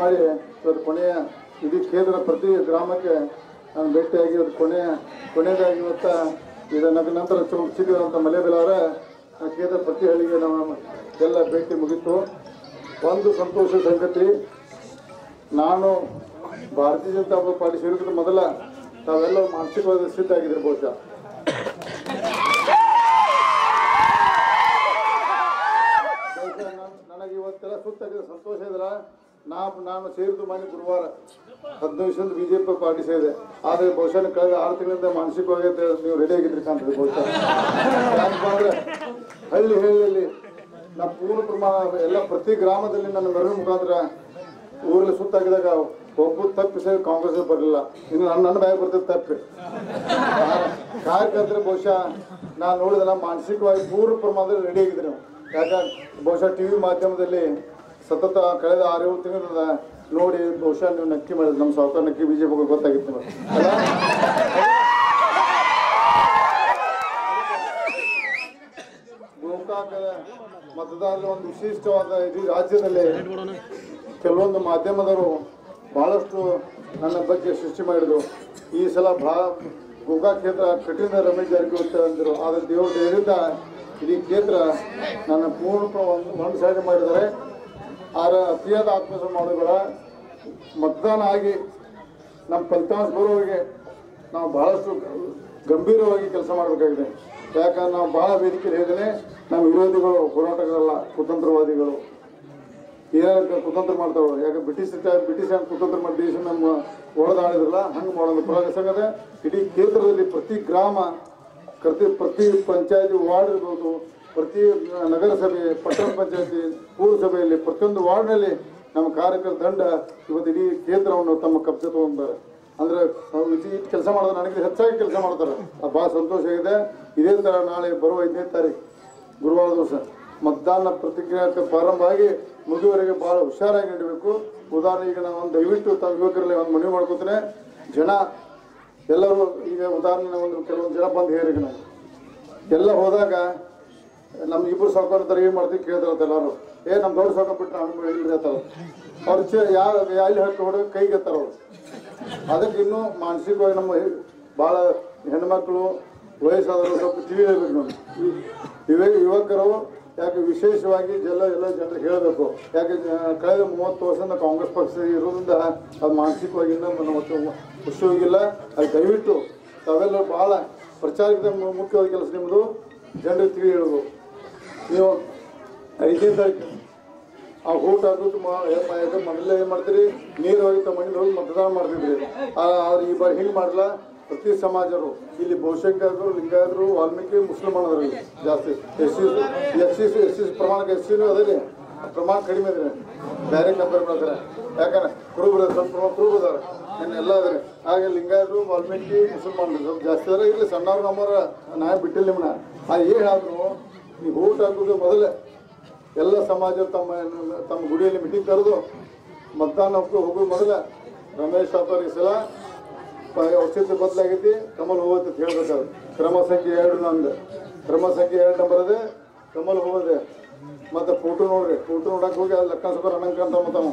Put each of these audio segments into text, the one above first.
ಮಾಡಿ ಇವತ್ತು ಕೊನೆಯ ಇಡೀ ಕೇಂದ್ರ ಪ್ರತಿ ಗ್ರಾಮಕ್ಕೆ ನಾನು ಭೇಟಿಯಾಗಿ ಇವತ್ತು ಕೊನೆಯ ಕೊನೆಯದಾಗಿ ಇವತ್ತು ಇದನ್ನ ನಂತರ ಚಿಕ್ಕದಂತ ಮಲೆಬೆಲವರ ಕೇಂದ್ರ ಪ್ರತಿ ಹಳ್ಳಿಗೆ ನಾವು ಎಲ್ಲ ಭೇಟಿ ಮುಗೀತು ಒಂದು ಸಂತೋಷ ಸಂಗತಿ ನಾನು ಭಾರತೀಯ ಜನತಾ ಪಾರ್ಟಿ ಸೇರಿದ ಮೊದಲ ತಾವೆಲ್ಲ ಮಾನಸಿಕವಾದ ಸಿದ್ಧ ಆಗಿದ್ರು ಬಹುಶಃ ಬಹುಶಃ ನನ್- ನನಗೆ ಇವತ್ತೆಲ್ಲ ಸುತ್ತಾಗಿದೆ ಸಂತೋಷ ಇದ್ರ ನಾ ನಾನು ಸೇರಿದ್ದು ಮನೆ ಗುರುವಾರ ಹದಿನೈದು ವರ್ಷದಿಂದ ಬಿಜೆಪಿ ಪಾರ್ಟಿ ಸೇರಿದೆ ಆದರೆ ಬಹುಶಃ ಕಳೆದ ಆರು ತಿಂಗಳಿಂದ ಮಾನಸಿಕವಾಗಿ ಅದು ನೀವು ರೆಡಿ ಆಗಿದ್ರಿ ಕಾಣ್ತದೆ ಬಹುಶಃ ಯಾಕಪ್ಪ ಅಂದ್ರೆ ಹಳ್ಳಿ ಹಳ್ಳಿಯಲ್ಲಿ ನಮ್ಮ ಪೂರ್ಣ ಪ್ರಮಾಣ ಎಲ್ಲ ಪ್ರತಿ ಗ್ರಾಮದಲ್ಲಿ ನನ್ನ ಮೆರವಣಿಗೆ ಮುಖಾಂತರ ಊರಲ್ಲಿ ಸುತ್ತಾಕಿದಾಗ ಒಬ್ಬ ತಪ್ಪಿಸಿ ಕಾಂಗ್ರೆಸ್ ಬರಲಿಲ್ಲ ಇನ್ನು ನನ್ನ ನನ್ನ ಬಾಯಿ ಬರ್ತದೆ ತಪ್ಪಿ ಕಾರ್ಯಕರ್ತರು ಬಹುಶಃ ನಾನು ನೋಡಿದ್ರೆ ಮಾನಸಿಕವಾಗಿ ಪೂರ್ಣ ಪ್ರಮಾಣದಲ್ಲಿ ರೆಡಿ ಆಗಿದ್ರಿ ನಾವು ಯಾಕಂದ್ರೆ ಬಹುಶಃ ಟಿ ವಿ ಮಾಧ್ಯಮದಲ್ಲಿ ಸತತ ಕಳೆದ ಆರು ಏಳು ತಿಂಗಳಿಂದ ನೋಡಿ ಬಹುಶಃ ನೀವು ನಕ್ಕಿ ಮಾಡಿದ್ರಿ ನಮ್ಮ ಸಾವುಕಾರ ನಕ್ಕಿ ಬಿಜೆಪಿ ಗೊತ್ತಾಗಿತ್ತು ನಿಮಗೆ. ಅಲ್ಲ ಗೋಕಾಕದ ಮತದಾರರ ಒಂದು ವಿಶಿಷ್ಟವಾದ ಇಡೀ ರಾಜ್ಯದಲ್ಲಿ ಕೆಲವೊಂದು ಮಾಧ್ಯಮದವರು ಬಹಳಷ್ಟು ನನ್ನ ಬಗ್ಗೆ ಸೃಷ್ಟಿ ಮಾಡಿದರು ಈ ಸಲ ಬಹಳ ಗೋಕಾಕ್ ಕ್ಷೇತ್ರ ಕಠಿಣ ರಮೇಶ್ ಜಾರಕಿಹೊಳಿ ಅಂದರು ಆದರೆ ದೇವ್ರ ದಯದಿಂದ ಇಡೀ ಕ್ಷೇತ್ರ ನನ್ನ ಪೂರ್ಣ ಒಂದು ಸೈಡ್ ಮಾಡಿದ್ದಾರೆ ಆರ ಅತಿಯಾದ ಆತ್ಮಸ ಮಾಡೋಬೇಡ ಮತದಾನ ಆಗಿ ನಮ್ಮ ಫಲಿತಾಂಶ ಬರುವವರೆಗೆ ನಾವು ಬಹಳಷ್ಟು ಗಂಭೀರವಾಗಿ ಕೆಲಸ ಮಾಡಬೇಕಾಗಿದೆ ಯಾಕಂದ್ರೆ ನಾವು ಬಹಳ ವೇದಿಕೆಯಲ್ಲಿ ಹೇಳಿದ್ದೇನೆ ನಮ್ಮ ವಿರೋಧಿಗಳು ಹೋರಾಟಗಾರಲ್ಲ ಕುತಂತ್ರವಾದಿಗಳು ಏನಾದ್ರು ಕುತಂತ್ರ ಮಾಡ್ತಾವ ಯಾಕೆ ಬ್ರಿಟಿಷ್ ಬ್ರಿಟಿಷ್ ಹಂಗೆ ಕುತಂತ್ರ ಮಾಡಿ ದೇಶ ನಮ್ಮ ಒಡೆದಾಡಿದ್ರಲ್ಲ ಹಂಗೆ ಮಾಡೋದು ಪ್ರಸಂಗದ ಇಡೀ ಕ್ಷೇತ್ರದಲ್ಲಿ ಪ್ರತಿ ಗ್ರಾಮ ಪ್ರತಿ ಪ್ರತಿ ಪಂಚಾಯತಿ ವಾರ್ಡ್ ಇರ್ಬೋದು ಪ್ರತಿ ನಗರಸಭೆ ಪಟ್ಟಣ ಪಂಚಾಯತಿ ಪೂರಸಭೆಯಲ್ಲಿ ಪ್ರತಿಯೊಂದು ವಾರ್ಡ್ನಲ್ಲಿ ನಮ್ಮ ಕಾರ್ಯಕರ್ತ ತಂಡ ಇವತ್ತು ಇಡೀ ಕ್ಷೇತ್ರವನ್ನು ತಮ್ಮ ಕಬ್ಜೆ ತಗೊಂಡಿದ್ದಾರೆ ಅಂದ್ರೆ ನಾವು ಇಷ್ಟು ಕೆಲಸ ಮಾಡೋದು ನನಗೆ ಹೆಚ್ಚಾಗಿ ಕೆಲಸ ಮಾಡ್ತಾರೆ ಅದು ಭಾಳ ಸಂತೋಷ ಆಗಿದೆ ಇದೇ ಥರ ನಾಳೆ ಬರುವ ಐದನೇ ತಾರೀಕು ಗುರುವಾರ ದಿವಸ ಮತದಾನ ಪ್ರತಿಕ್ರಿಯೆ ಪ್ರಾರಂಭ ಆಗಿ ಮುಗಿಯುವವರೆಗೆ ಭಾಳ ಹುಷಾರಾಗಿ ನಡೀಬೇಕು ಉದಾಹರಣೆ ಈಗ ನಾನು ಒಂದು ದಯವಿಟ್ಟು ತಾವು ಯುವಕರಲ್ಲಿ ಒಂದು ಮನವಿ ಮಾಡ್ಕೋತೇನೆ ಜನ ಎಲ್ಲರೂ ಈಗ ಉದಾಹರಣೆ ಒಂದು ಕೆಲವೊಂದು ಜನ ಬಂದು ಹೇಳಿ ನಾವು ಎಲ್ಲ ಹೋದಾಗ ನಮ್ಗೆ ಇಬ್ಬರು ಸಾವುಕಾರ ಏನು ಮಾಡ್ತೀವಿ ಕೇಳಿದ್ರಂತ ಎಲ್ಲರೂ ಏ ನಮ್ಮ ದೊಡ್ಡ ಸಾವುಕಾರ ಬಿಟ್ಟು ನಾವು ಇಲ್ರಿ ಅಂತಾರ ಅವ್ರು ಚೆ ಯಾರು ಎಲ್ಲಿ ಹಾಕಿ ಹೊಡೆದು ಕೈಗೆ ಎತ್ತಾರ ಅವ್ರು ಅದಕ್ಕೆ ಇನ್ನೂ ಮಾನಸಿಕವಾಗಿ ನಮ್ಮ ಭಾಳ ಹೆಣ್ಮಕ್ಳು ವಯಸ್ಸಾದವರು ಸ್ವಲ್ಪ ತಿಳಿ ಹೇಳ್ಬೇಕು ನಾವು ಯುವ ಯುವಕರು ಯಾಕೆ ವಿಶೇಷವಾಗಿ ಎಲ್ಲ ಎಲ್ಲ ಜನರಿಗೆ ಹೇಳಬೇಕು ಯಾಕೆ ಜ- ಕಳೆದ ಮೂವತ್ತು ವರ್ಷದಿಂದ ಕಾಂಗ್ರೆಸ್ ಪಕ್ಷ ಇರೋದ್ರಿಂದ ಅದು ಮಾನಸಿಕವಾಗಿ ಇನ್ನೂ ನಮ್ಮ ಮತ್ತು ಖುಷಿ ಹೋಗಿಲ್ಲ ಅದು ದಯವಿಟ್ಟು ತಾವೆಲ್ಲ ಭಾಳ ಪ್ರಚಾರಕ್ಕೆ ಮು- ಮುಖ್ಯವಾದ ಕೆಲಸ ನಿಮ್ಮದು ಜನರಿಗೆ ತಿಳಿ ಹೇಳೋದು ನೀವು ಐದನೇ ತಾರೀಕು ಆ ಊಟ ಹಾಕೋದು ಮೊದಲೇ ಏನು ಮಾಡ್ತೀರಿ ನೀರು ಹೋಗಿ ತಮ್ಮ ಮನೇಲಿ ಹೋಗಿ ಮತದಾನ ಮಾಡ್ತಿದ್ರಿ ಆ- ಆದ್ರೆ ಈ ಬಾರಿ ಹಿಂಗೆ ಮಾಡಲ್ಲ ಪ್ರತಿ ಸಮಾಜರು ಇಲ್ಲಿ ಬಹುಶಂಕರು ಲಿಂಗಾಯತರು ವಾಲ್ಮೀಕಿ ಮುಸ್ಲಿಮಾನರು ಇಲ್ಲಿ ಜಾಸ್ತಿ S C S C S C ಪ್ರಮಾಣಕ್ಕೆ ಎಸ್ ಸಿನೂ ಅದೇ ಪ್ರಮಾಣ ಕಡಿಮೆ ಇದೆ ಬೇರೆ ಕಂಪೇರ್ ಮಾಡ್ತಾರೆ ಯಾಕಂದ್ರೆ ಕುರುಬರು ಸ್ವಲ್ಪ ಪ್ರಮಾಣ ಕುರುಬ ಅದಾರ ಇನ್ನು ಎಲ್ಲ ಅದಾರೆ ಹಾಗೆ ಲಿಂಗಾಯತರು ವಾಲ್ಮೀಕಿ ಮುಸಲ್ಮಾನರು ಸ್ವಲ್ಪ ಜಾಸ್ತಿ ಅದಾರ ಇಲ್ಲಿ ಸಣ್ಣವ್ರು ನಮ್ಮವ್ರ ನಾ ಬಿಟ್ಟಿಲ್ಲ ನಿಮ್ಮನ್ನ ಆ ಏನು ಆದ್ರು ನೀವು ಊಟ ಹಾಕೋದು ಮೊದಲೇ ಎಲ್ಲ ಸಮಾಜ ತಮ್ಮ ತಮ್ಮ ಗುಡಿಯಲ್ಲಿ ಮೀಟಿಂಗ್ ಕರೆದು ಮತದಾನ ಹೋಗೋ ಮೊದಲ ರಮೇಶ್ ಸಾಪರ್ ಈ ಸಲ ಪ- ಔಷಧಿ ಬದಲಾಗೈತಿ ಕಮಲ್ ಹೋಗುತ್ತೆ ಅಂತ ಹೇಳ್ಬೇಕಾದ್ರೆ ಕ್ರಮ ಸಂಖ್ಯೆ ಎರಡು ನಂದು ಕ್ರಮ ಸಂಖ್ಯೆ ಎರಡು ನಂಬರ್ ಅದೇ ಕಮಲ್ ಹೋಗೋದೆ ಮತ್ತೆ ಫೋಟೋ ನೋಡ್ರಿ ಫೋಟೋ ನೋಡಕ್ ಹೋಗಿ ಅಲ್ಲಿ ಲಕ್ಕ ಸುಖ ಅನಂಕ ಅಂತ ಮತ್ತವ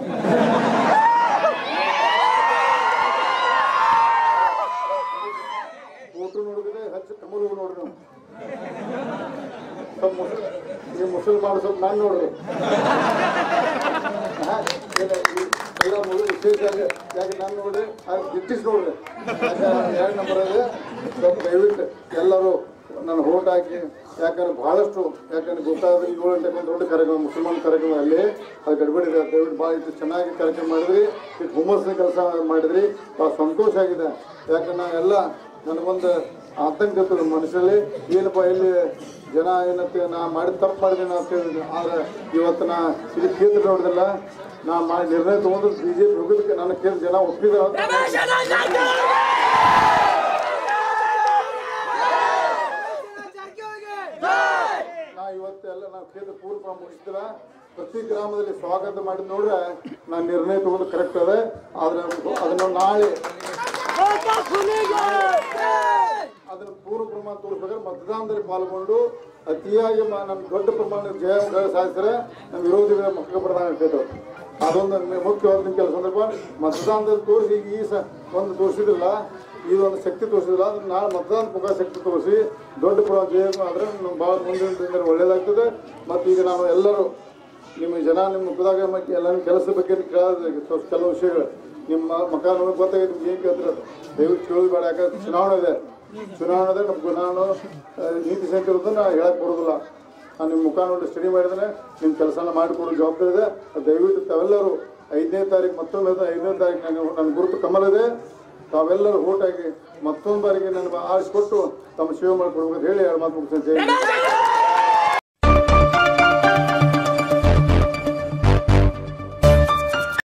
ಫೋಟೋ ನೋಡಿದ್ರೆ ಹಚ್ಚ ಕಮಲ್ ಹೋಗಿ ನೋಡ್ರಿ ನಾವು ಸ್ವಲ್ಪ ಮುಸಲ್ ನೀವು ಮುಸಲ್ಮಾನ ಸ್ವಲ್ಪ ನಾನು ನೋಡ್ರಿ ಹಾ, ಇಲ್ಲ, ಈ- ಎಲ್ಲ ಮುಗಿದು ವಿಶೇಷ ಆಗಿ ಯಾಕೆ ನಾನು ನೋಡ್ರಿ ಅದು ಬ್ರಿಟಿಷ್ ನೋಡ್ರಿ ಯಾಕೆ ಎರಡು ನಂಬರ್ ಇದೆ ಸ್ವಲ್ಪ ದಯವಿಟ್ಟು ಎಲ್ಲರೂ ನಾನು ಓಟ್ ಹಾಕಿ ಯಾಕಂದ್ರೆ ಬಹಳಷ್ಟು ಯಾಕಂದ್ರೆ ಗೊತ್ತಾದ್ರೆ ಏಳು ಗಂಟೆಗೆ ಒಂದು ದೊಡ್ಡ ಕಾರ್ಯಕ್ರಮ ಮುಸಲ್ಮಾನ್ ಕಾರ್ಯಕ್ರಮ ಅಲ್ಲಿ ಅದು ಗಡ್ಬಡಿ ಇದೆ ದಯವಿಟ್ಟು ಭಾಳ ಇಷ್ಟು ಚೆನ್ನಾಗಿ ಕಾರ್ಯಕ್ರಮ ಮಾಡಿದ್ರಿ ಇಷ್ಟು ಹುಮ್ಮಸ್ಸಿನ ಕೆಲಸ ಮಾಡಿದ್ರಿ ಭಾಳ ಸಂತೋಷ ಆಗಿದೆ ಯಾಕಂದ್ರೆ ಎಲ್ಲ ನನಗೊಂದು ಆತಂಕ ಇರ್ತದೆ ಮನುಷ್ಯರಲ್ಲಿ ಏನಪ್ಪ ಇಲ್ಲಿ ಜನ ಏನಂತ ನಾ ಮಾಡಿ ತಪ್ಪು ಮಾಡಿದ್ದೀನಿ ಅಂತ ಹೇಳಿದ್ರು ಆದರೆ ಇವತ್ತು ನಾ ಇದು ಕೇಂದ್ರ ನೋಡಿದಲ್ಲ ನಾ ಮಾಡಿ ನಿರ್ಣಯ ತೊಗೊಂಡು ಬಿ ಜೆ ಪಿ ಹೋಗೋದಕ್ಕೆ ನನ್ನ ಕೇಂದ್ರ ಜನ ಒಪ್ಪಿದ್ರು ಅಂತ ನಾ ಇವತ್ತೆಲ್ಲ ನಾವು ಕೇಂದ್ರ ಪೂರ್ವ ಮುಗಿಸ್ತಿಲ್ಲ ಪ್ರತಿ ಗ್ರಾಮದಲ್ಲಿ ಸ್ವಾಗತ ಮಾಡಿ ನೋಡ್ರೆ ನಾನು ನಿರ್ಣಯ ತಗೊಂಡು ಕರೆಕ್ಟ್ ಅದೇ ಆದ್ರೆ ಅದನ್ನು ನಾಳೆ ಅದನ್ನು ಪೂರ್ವ ಪ್ರಮಾಣ ತೋರಿಸ್ಬೇಕಾದ್ರೆ ಮತದಾನದಲ್ಲಿ ಪಾಲ್ಗೊಂಡು ಅತಿಯಾಗಿ ಮ- ನಮ್ಮ ದೊಡ್ಡ ಪ್ರಮಾಣದ ಜಯ ಸಾಧಿಸಿದ್ರೆ ನಮ್ಮ ವಿರೋಧಿಗಳ ಮಕ್ಕಳು ಪ್ರಧಾನ ಇರ್ತೈತೆ ಅದೊಂದು ಮೆ- ಮುಖ್ಯವಾದ ಕೆಲಸ ಅಂದ್ರಪ್ಪ ಮತದಾನದಲ್ಲಿ ತೋರಿಸಿ ಈಗ ಈ ಸ ಒಂದು ತೋರಿಸಿದಿಲ್ಲ ಇದು ಒಂದು ಶಕ್ತಿ ತೋರಿಸಿದಿಲ್ಲ ಅಂದ್ರೆ ನಾಳೆ ಮತದಾನ ಮುಖ ಶಕ್ತಿ ತೋರಿಸಿ ದೊಡ್ಡ ಪುರ ಜಯ ಆದರೆ ನಮ್ಗೆ ಭಾಳ ಮುಂದಿನ ದಿನದಲ್ಲಿ ಒಳ್ಳೇದಾಗ್ತದೆ ಮತ್ತು ಈಗ ನಾವು ಎಲ್ಲರೂ ನಿಮ್ಮ ಜನ ನಿಮ್ಮ ಮುಖದಾಗ ಮತ್ತೆ ಎಲ್ಲ ನಿಮ್ಮ ಕೆಲಸದ ಬಗ್ಗೆ ಕೇಳೋದು ಸ್ವಲ್ಪ ಕೆಲವು ವಿಷಯಗಳು ನಿಮ್ಮ ಮಕ ನೋಡಿ ಗೊತ್ತಾಗೈತೆ ನಿಮ್ಗೆ ಏನು ಕೇಳ್ತಾರೆ ದಯವಿಟ್ಟು ಕೇಳೋದು ಬೇಡ ಯಾಕಂದ್ರೆ ಚುನಾವಣೆ ಇದೆ ಚುನಾವಣೆ ಇದೆ ನಮ್ಮ ನಾನು ಆ, ನೀತಿ ಸಂಹಿತೆ ಇರೋದನ್ನ ಹೇಳಕ್ಕೆ ಬರೋದಿಲ್ಲ ನಾನು ನಿಮ್ಮ ಮುಖ ನೋಡಿ ಸ್ಟಡಿ ಮಾಡಿದ್ರೆ ನಿಮ್ಮ ಕೆಲಸನ ಮಾಡಿಕೊಡೋ ಜವಾಬ್ದಾರಿ ಇದೆ ಅದು ದಯವಿಟ್ಟು ತಾವೆಲ್ಲರೂ ಐದನೇ ತಾರೀಕು ಮತ್ತೊಂದು ಇದೆ, ಐದನೇ ತಾರೀಕು ನನಗೆ ನನ್ನ ಗುರುತು ಕಮಲ್ ಇದೆ ತಾವೆಲ್ಲರೂ ಓಟಾಗಿ ಮತ್ತೊಂದು ಬಾರಿಗೆ ನನ್ನ ಆರಿಸ್ಕೊಟ್ಟು ತಮ್ಮ ಸೇವೆ ಮಾಡಿಕೊಡ್ಬೇಕು ಅಂತ ಹೇಳಿ ಎರಡು ಮಾತು ಮುಗಿಸ್ತೇನೆ ಜೈ ಹಿಂದ್.